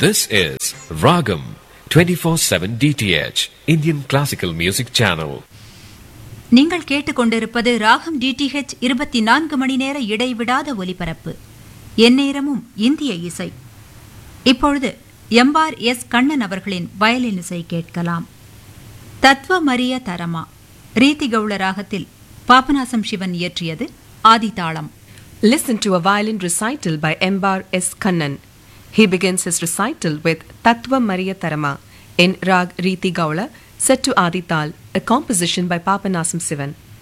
This is Ragam 24/7 DTH Indian Classical Music Channel. நீங்கள் கேட்டுக்கொண்டிருப்பது ராகம் டிடிஹெச் இருபத்தி நான்கு மணி நேர இடைவிடாத ஒலிபரப்பு எந்நேரமும் இந்திய இசை இப்பொழுது எம்பார் எஸ் கண்ணன் அவர்களின் வயலின் இசை கேட்கலாம் தத்வமரிய தரமா ரீதி கவுள ராகத்தில் Papanasam Sivan இயற்றியது ஆதிதாளம் Listen to a violin recital by Embar S. Kannan. He begins his recital with Tattva Mariya Tarama in Rag Riti Gaula, set to Adital, a composition by Papanasam Sivan.